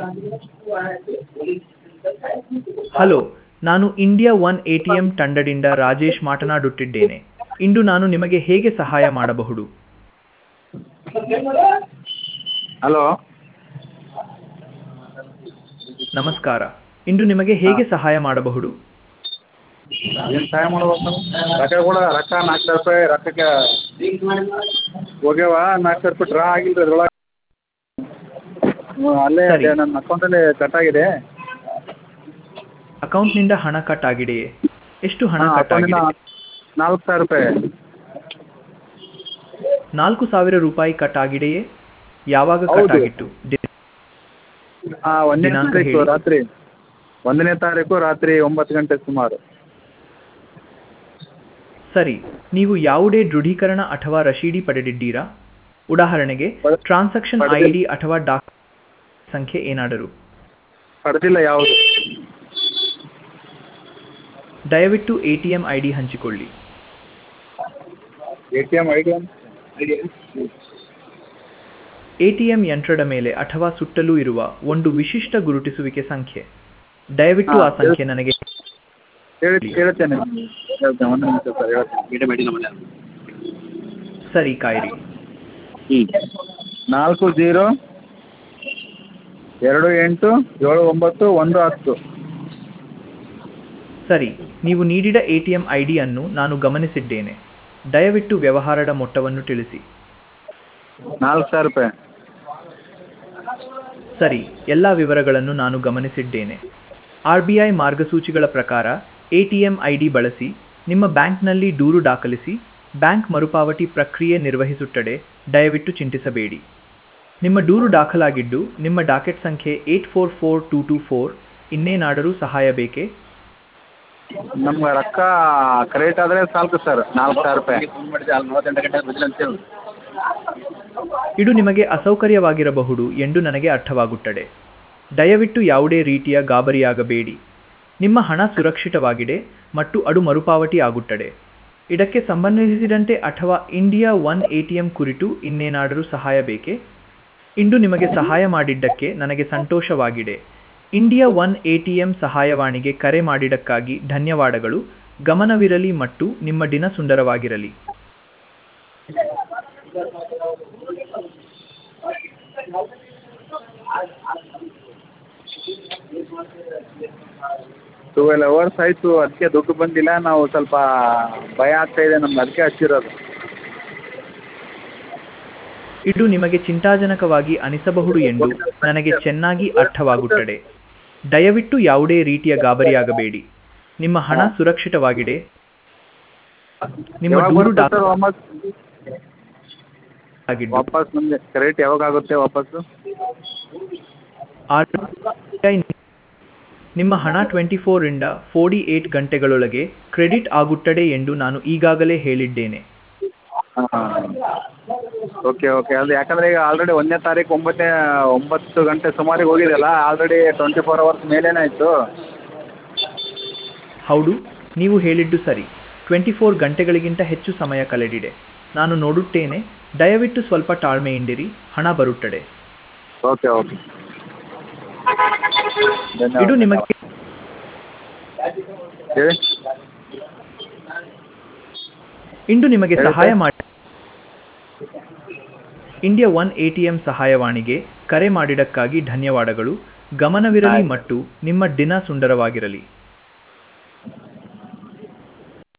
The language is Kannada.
ಹಲೋ ನಾನು India one A T M ತಂಡದಿಂದ ರಾಜೇಶ್ ಮಾತನಾಡುತ್ತಿದ್ದೇನೆ ಇಂದು ನಾನು ನಿಮಗೆ ಹೇಗೆ ಸಹಾಯ ಮಾಡಬಹುದು ಹಲೋ ನಮಸ್ಕಾರ ಇಂದು ನಿಮಗೆ ಹೇಗೆ ಸಹಾಯ ಮಾಡಬಹುದು ಏನು ಸಹಾಯ ಮಾಡ್ಬೇಕು ರೊಕ್ಕ ಕೂಡ ರೊಕ್ಕ ನಾಲ್ಕು ಸಾವಿರ ರೂಪಾಯಿ ರೊಕ್ಕಕ್ಕೆ ಹೋಗ್ಯಾವ ನಾಲ್ಕು ಸಾವಿರ ರೂಪಾಯಿ ಡ್ರಾ ಆಗಿಲ್ಲ ರೀ ಅದ್ರೊಳಗೆ ಅಲ್ಲೇ ಸರಿ. ಅದೇ ನನ್ನ ಅಕೌಂಟಲ್ಲಿ ಕಟ್ ಆಗಿದೆ ಅಕೌಂಟ್ನಿಂದ ಹಣ ಕಟ್ ಆಗಿದೆಯೇ ಎಷ್ಟು ಹಣ ಹಾಂ ಕಟ್ ಅಕೌಂಟಿಂದ ಆಗಿದೆ ನಾಲ್ಕು ಸಾವಿರ ರೂಪಾಯಿ ನಾಲ್ಕು ಸಾವಿರ ರೂಪಾಯಿ ಕಟ್ ಆಗಿದೆಯೇ ಯಾವಾಗ ಕಟ್ ಹೌದು. ಆಗಿತ್ತು ದಿ- ಹಾಂ ಒಂದನೇ ದಿನಾಂಕ ತಾರೀಕು ಹೇಳಿ. ರಾತ್ರಿ ಒಂದನೇ ತಾರೀಕು ರಾತ್ರಿ ಒಂಬತ್ತು ಗಂಟೆ ಸುಮಾರು ಸರಿ ನೀವು ಯಾವುದೇ ದೃಢೀಕರಣ ಅಥವಾ ರಶೀದಿ ಪಡೆದಿದ್ದೀರಾ ಉದಾಹರಣೆಗೆ ಪಡೆ- ಟ್ರಾನ್ಸಾಕ್ಷನ್ ಐ ಪಡೆದಿಲ್ಲ. ಡಿ ಅಥವಾ ಡಾಕ್ ಸಂಖ್ಯೆ ಏನಾದರೂ ಪಡೆದಿಲ್ಲ ಯಾವುದು ದಯವಿಟ್ಟು A T M I D ಹಂಚಿಕೊಳ್ಳಿ A T M I D A T M ಯಂತ್ರದ ಮೇಲೆ ಅಥವಾ ಸುತ್ತಲೂ ಇರುವ ಒಂದು ವಿಶಿಷ್ಟ ಗುರುತಿಸುವಿಕೆ ಸಂಖ್ಯೆ ದಯವಿಟ್ಟು ಆ ಹಾ, ಸಂಖ್ಯೆ ನನಗೆ ಹೇಳಿ ಹೇಳ್ತೇನೆ ಹೇಳ್ತೇನೆ ಒಂದು ನಿಮಿಷ ಸರ್ ಹೇಳ್ತೇನೆ ಸರಿ ಕಾಯಿರಿ ನಾಲ್ಕು ಜೀರೋ ಎರಡು ಎಂಟು ಏಳು ಒಂಬತ್ತು ಒಂದು ಹತ್ತು ಸರಿ ನೀವು ನೀಡಿದ ಎ ಟಿ ಎಂ ಐ ಡಿಯನ್ನು ನಾನು ಗಮನಿಸಿದ್ದೇನೆ ದಯವಿಟ್ಟು ವ್ಯವಹಾರದ ಮೊತ್ತವನ್ನು ತಿಳಿಸಿ ನಾಲ್ಕು ಸಾವಿರ ರೂಪಾಯಿ ಸರಿ ಎಲ್ಲ ವಿವರಗಳನ್ನು ನಾನು ಗಮನಿಸಿದ್ದೇನೆ ಆರ್ ಬಿ ಐ ಮಾರ್ಗಸೂಚಿಗಳ ಪ್ರಕಾರ A T M I D ಬಳಸಿ ನಿಮ್ಮ ಬ್ಯಾಂಕ್ನಲ್ಲಿ ದೂರು ದಾಖಲಿಸಿ ಬ್ಯಾಂಕ್ ಮರುಪಾವತಿ ಪ್ರಕ್ರಿಯೆ ನಿರ್ವಹಿಸುತ್ತದೆ ದಯವಿಟ್ಟು ಚಿಂತಿಸಬೇಡಿ ನಿಮ್ಮ ದೂರು ದಾಖಲಾಗಿದ್ದು ನಿಮ್ಮ ಡಾಕೆಟ್ ಸಂಖ್ಯೆ eight four four two two four ಇನ್ನೇನಾದರೂ ಸಹಾಯ ಬೇಕೇ ನಮ್ಗೆ ರೊಕ್ಕ ಕರೆಕ್ಟ್ ಆದರೆ ಸಾಕು ಸರ್ ನಾಲ್ಕು ಸಾವಿರ ರೂಪಾಯಿ ಫೋನ್ ಮಾಡಿದೆ ಅಲ್ಲಿ ನಲವತ್ತೆಂಟು ಗಂಟೆ ಬಿದ್ದಿಲ್ಲ ಅಂತೇಳಿ ಇದು ನಿಮಗೆ ಅಸೌಕರ್ಯವಾಗಿರಬಹುದು ಎಂದು ನನಗೆ ಅರ್ಥವಾಗುತ್ತದೆ ದಯವಿಟ್ಟು ಯಾವುದೇ ರೀತಿಯ ಗಾಬರಿಯಾಗಬೇಡಿ ನಿಮ್ಮ ಹಣ ಸುರಕ್ಷಿತವಾಗಿದೆ ಮತ್ತು ಅದು ಮರುಪಾವತಿ ಆಗುತ್ತದೆ ಇದಕ್ಕೆ ಸಂಬಂಧಿಸಿದಂತೆ ಅಥವಾ India one A T M ಕುರಿತು ಇನ್ನೇನಾದರೂ ಸಹಾಯ ಬೇಕೇ ಇಂದು ನಿಮಗೆ ಸಹಾಯ ಮಾಡಿದ್ದಕ್ಕೆ ನನಗೆ ಸಂತೋಷವಾಗಿದೆ India one A T M ಸಹಾಯವಾಣಿಗೆ ಕರೆ ಮಾಡಿದ್ದಕ್ಕಾಗಿ ಧನ್ಯವಾದಗಳು ಗಮನವಿರಲಿ ಮತ್ತು ನಿಮ್ಮ ದಿನ ಸುಂದರವಾಗಿರಲಿ ಟ್ವೆಲ್ ಅವರ್ಸ್ ಆಯಿತು ಅದಕ್ಕೆ ದುಡ್ಡು ಬಂದಿಲ್ಲ ನಾವು ಸ್ವಲ್ಪ ಭಯ ಆಗ್ತಾ ಇದೆ ನಮ್ಗೆ ಅದಕ್ಕೆ ಹಚ್ಚಿರೋದು ಇದು ನಿಮಗೆ ಚಿಂತಾಜನಕವಾಗಿ ಅನಿಸಬಹುದು ಎಂದು ನನಗೆ ಚೆನ್ನಾಗಿ ಅರ್ಥವಾಗುತ್ತದೆ ದಯವಿಟ್ಟು ಯಾವುದೇ ರೀತಿಯ ಗಾಬರಿಯಾಗಬೇಡಿ ನಿಮ್ಮ ಹಣ ಸುರಕ್ಷಿತವಾಗಿದೆ ನಿಮ್ಮ ಯಾವಾಗ ದೂರು ಬರುತ್ತೆ ಸರ್ ವಾಪಸ್ ದಾಖಲಾಗಿದ್ದು ವಾಪಸ್ ನಮಗೆ ಕರೆಕ್ಟ್ ಯಾವಾಗ ಆಗುತ್ತೆ ವಾಪಸ್ಸು RBI ನಿಮ್ಮ ಹಣ ಟ್ವೆಂಟಿ ಫೋರಿಂದ ಫೋರ್ಟಿ ಏಟ್ ಗಂಟೆಗಳೊಳಗೆ ಕ್ರೆಡಿಟ್ ಆಗುತ್ತದೆ ಎಂದು ನಾನು ಈಗಾಗಲೇ ಹೇಳಿದ್ದೇನೆ ಹಾಂ ಓಕೆ ಓಕೆ ಅದು ಯಾಕಂದರೆ ಈಗ ಆಲ್ರೆಡಿ ಒಂದನೇ ತಾರೀಕು ಒಂಬತ್ತನೇ ಒಂಬತ್ತು ಗಂಟೆ ಸುಮಾರಿಗೆ ಹೋಗಿದೆಯಲ್ಲ ಆಲ್ರೆಡಿ ಟ್ವೆಂಟಿ ಫೋರ್ ಅವರ್ಸ್ ಮೇಲೇನೆ ಆಯಿತು ಹೌದು ನೀವು ಹೇಳಿದ್ದು ಸರಿ ಟ್ವೆಂಟಿ ಫೋರ್ ಗಂಟೆಗಳಿಗಿಂತ ಹೆಚ್ಚು ಸಮಯ ಕಳೆದಿದೆ ನಾನು ನೋಡುತ್ತೇನೆ ದಯವಿಟ್ಟು ಸ್ವಲ್ಪ ತಾಳ್ಮೆಯಿಂದಿರಿ ಹಣ ಬರುತ್ತದೆ ಓಕೆ ಓಕೆ ಇದು ನಿಮಗೆ ಹೇಳಿ ಇಂದು ನಿಮಗೆ ಹೇಳಿ ಸಹಾಯ ಸರ್. ಮಾಡಿ India one A T M ಸಹಾಯವಾಣಿಗೆ ಕರೆ ಮಾಡಿದ್ದಕ್ಕಾಗಿ ಧನ್ಯವಾದಗಳು ಗಮನವಿರಲಿ ಆಯ್ತು. ಮತ್ತು ನಿಮ್ಮ ದಿನ ಸುಂದರವಾಗಿರಲಿ